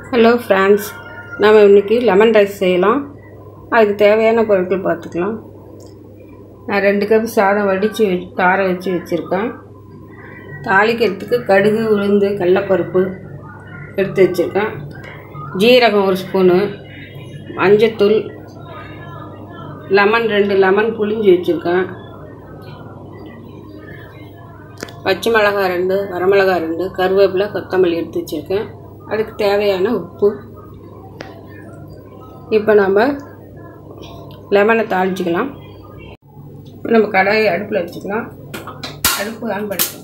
hello friends நம்ம இன்றைக்கி lemon rice செய்யலாம் அதுக்கு தேவையான பொருட்கள் பார்த்துக்கலாம் நான் ரெண்டு கப் சாதம் வடித்து கார வச்சு வச்சுருக்கேன் தாளிக்கிறதுக்கு கடுகு உளுந்து கடலப்பருப்பு எடுத்து வச்சுருக்கேன் ஜீரகம் ஒரு ஸ்பூனு மஞ்சத்தூள் லெமன் ரெண்டு லெமன் புளிஞ்சு வச்சுருக்கேன் பச்சை மிளகாய் ரெண்டு வரமிளகாய் ரெண்டு கருவேப்பிலை கொத்தமல்லி எடுத்து வச்சுருக்கேன் அதுக்கு தேவையான உப்பு இப்போ நம்ம லெமனை தாளிச்சிக்கலாம் இப்போ நம்ம கடாயை அடுப்பில் வச்சுக்கலாம் அடுப்பு ஆன் பண்ணிக்கலாம்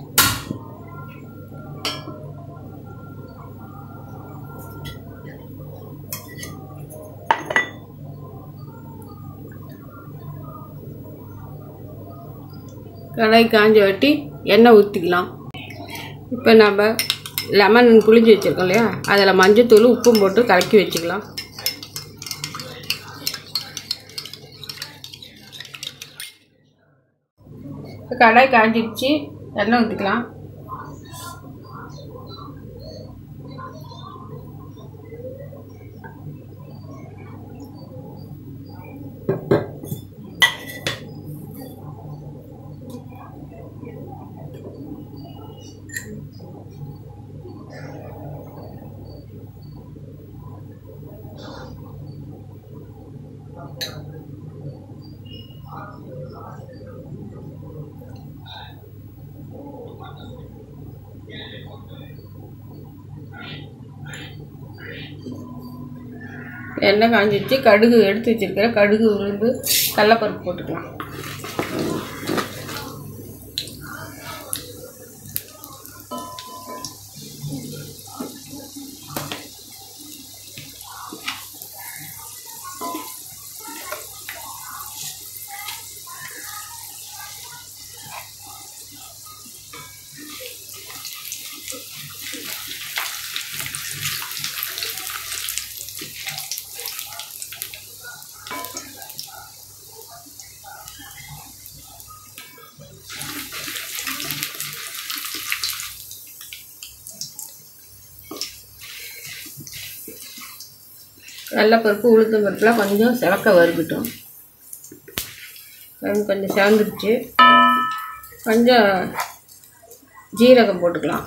கடாய் காஞ்ச வட்டி எண்ணெய் ஊற்றிக்கலாம் இப்போ நம்ம லெமன் புளிஞ்சு வச்சுருக்கோம் இல்லையா அதில் மஞ்சத்தூள் உப்பும் போட்டு கலக்கி வச்சுக்கலாம் இப்போ கடாய் காஞ்சிடுச்சு எண்ணெய் ஊற்றிக்கலாம் எண்ணெய் காஞ்சிடுச்சு கடுகு எடுத்து வச்சிருக்கிற கடுகு உளுந்து கடலப்பருப்பு போட்டுக்கலாம் கடலப்பருப்பு உளுத்தம் பருப்புலாம் கொஞ்சம் சிவக்க வறுக்கட்டும் அது கொஞ்சம் சிவந்துருச்சு கொஞ்சம் ஜீரகம் போட்டுக்கலாம்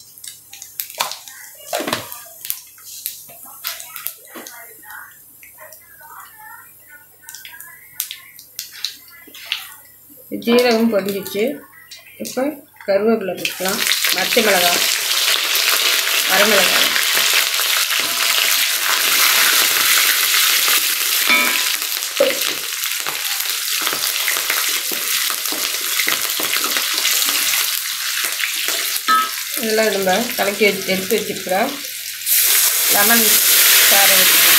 ஜீரகம் பொரிஞ்சிச்சு இப்போ கருவேப்பிலை போட்டுக்கலாம் மச்சை மிளகாய் வரமிளகாய் இதெல்லாம் நம்ம கலக்கி வச்சு எடுத்து வச்சுருக்குறோம் லெமன் சாரை வச்சுக்கலாம்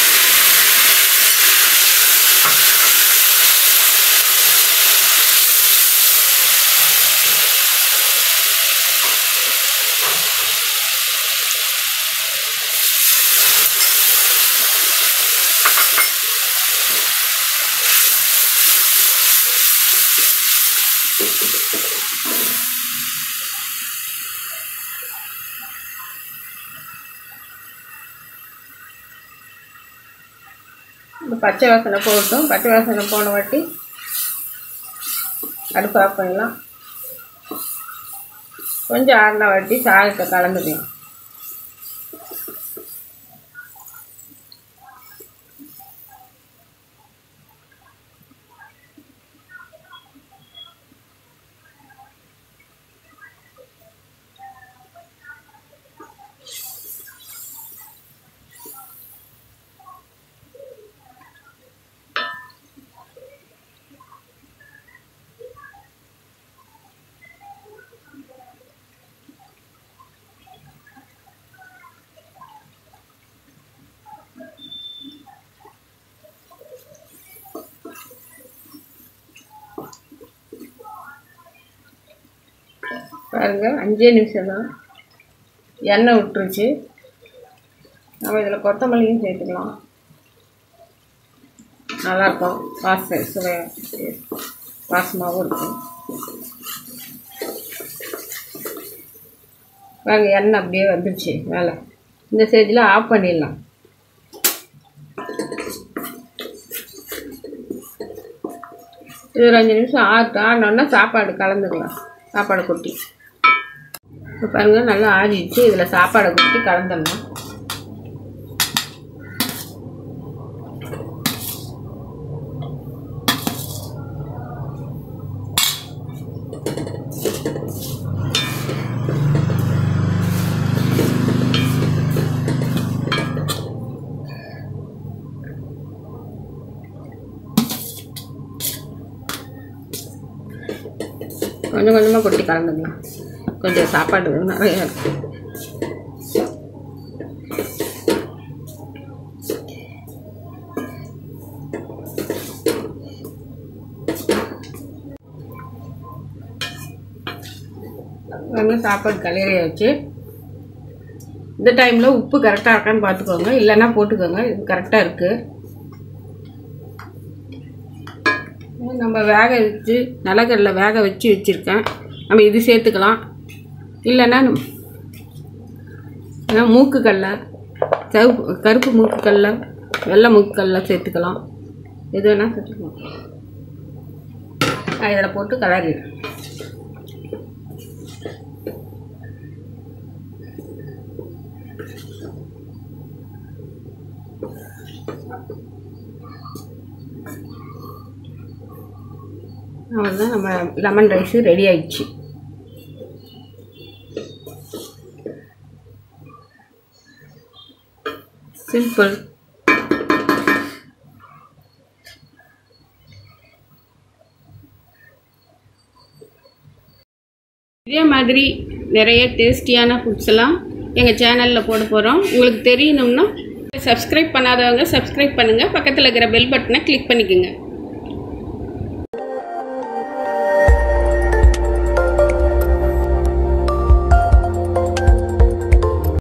இந்த பச்சை வாசனை போகட்டும் பச்சை வாசனை போன வாட்டி அடுப்பு ஆஃப் பண்ணலாம் கொஞ்சம் ஆறின வாட்டி சாதத்தை கலந்துக்கலாம் பாருங்கள் அஞ்சே நிமிஷம் தான் எண்ணெய் விட்டுருச்சு நம்ம இதில் கொத்தமல்லியும் சேர்த்துக்கலாம் நல்லாயிருக்கும் வாசனை சுவை வாசமாகவும் இருக்கும் பாருங்க எண்ணெய் அப்படியே வந்துடுச்சு மேலே இந்த ஸ்டேஜில் ஆஃப் பண்ணிடலாம் இது ஒரு அஞ்சு நிமிஷம் ஆறு ஆறினோன்னா சாப்பாடு கலந்துக்கலாம் சாப்பாடு கொட்டி இப்போ பாருங்கள் நல்லா ஆறிடுச்சு இதில் சாப்பாடை கொட்டி கலந்துடலாம் கொஞ்சம் கொஞ்சமாக கொட்டி கலந்துக்கலாம் கொஞ்சம் சாப்பாடு நிறைய இருக்கு வந்து சாப்பாடு கலையிறையாச்சு இந்த டைமில் உப்பு கரெக்டாக இருக்கான்னு பார்த்துக்கோங்க இல்லைன்னா போட்டுக்கோங்க இது கரெக்டாக இருக்குது நம்ம வேக வச்சு நிலக்கடலை வேக வச்சு வச்சுருக்கேன் நம்ம இது சேர்த்துக்கலாம் இல்லைன்னா நம்ம மூக்கு கடலை சிவப்பு கருப்பு மூக்கு கடலை வெள்ளை மூக்கு கடலை சேர்த்துக்கலாம் எது வேணால் சேர்த்துக்கலாம் நான் இதில் போட்டு கலரிடுறேன் அவ்வளோதான் நம்ம லெமன் ரைஸு ரெடி ஆயிடுச்சு சிம்பிள் இதே மாதிரி நிறைய டேஸ்டியான ஃபுட்ஸ் எல்லாம் எங்கள் சேனலில் போட போகிறோம் உங்களுக்கு தெரியணும்னா சப்ஸ்கிரைப் பண்ணாதவங்க சப்ஸ்கிரைப் பண்ணுங்கள் பக்கத்தில் இருக்கிற பெல் பட்டனை கிளிக் பண்ணிக்கோங்க